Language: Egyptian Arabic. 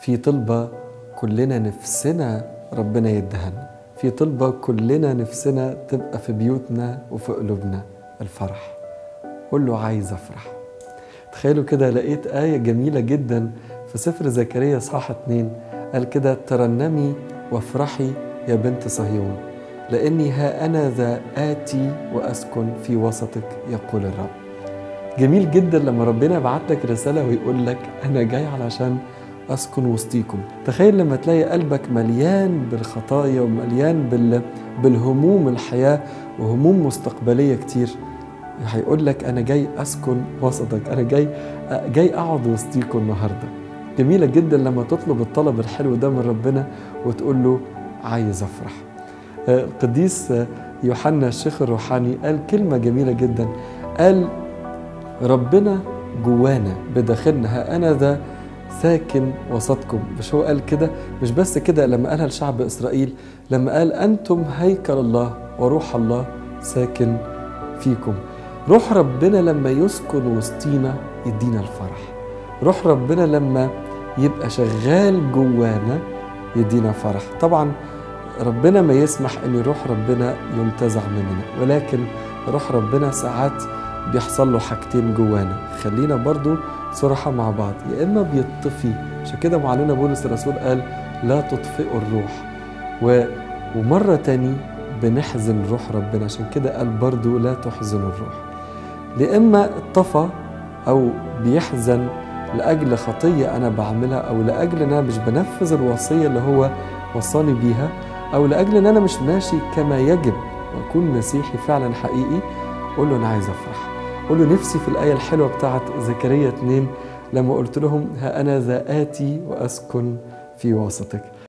في طلبة كلنا نفسنا ربنا يدهن في طلبة كلنا نفسنا تبقى في بيوتنا وفي قلوبنا الفرح قول له عايز أفرح تخيلوا كده لقيت آية جميلة جدا في سفر زكريا صح اتنين قال كده ترنمي وافرحي يا بنت صهيون لأني ها أنا ذا آتي وأسكن في وسطك يقول الرب جميل جدا لما ربنا يبعت لك رسالة ويقول لك أنا جاي علشان أسكن وسطيكم تخيل لما تلاقي قلبك مليان بالخطايا ومليان بال... بالهموم الحياة وهموم مستقبلية كتير هيقول لك أنا جاي أسكن وسطك أنا جاي جاي أقعد وسطيكم النهاردة جميلة جدا لما تطلب الطلب الحلو ده من ربنا وتقول له عايز أفرح القديس يوحنا الشيخ الروحاني قال كلمة جميلة جدا قال ربنا جوانا بداخلنا ها أنا ذا ساكن وسطكم مش هو قال كده مش بس كده لما قالها لشعب إسرائيل لما قال أنتم هيكل الله وروح الله ساكن فيكم روح ربنا لما يسكن وسطينا يدينا الفرح روح ربنا لما يبقى شغال جوانا يدينا فرح طبعا ربنا ما يسمح ان روح ربنا ينتزع مننا ولكن روح ربنا ساعات بيحصل له حاجتين جوانا خلينا برضو صراحة مع بعض يا إما بيطفي عشان كده معلنا بولس الرسول قال لا تطفئوا الروح و... ومرة تاني بنحزن روح ربنا عشان كده قال برضو لا تحزنوا الروح يا إما اتطفى أو بيحزن لأجل خطية أنا بعملها أو لأجل أن أنا مش بنفذ الوصية اللي هو وصاني بيها أو لأجل أن أنا مش ماشي كما يجب وأكون مسيحي فعلا حقيقي قول له أنا عايز أفرح قول له نفسي في الآية الحلوة بتاعت زكريا 2 لما قلت لهم ها أنا ذا آتي وأسكن في وسطك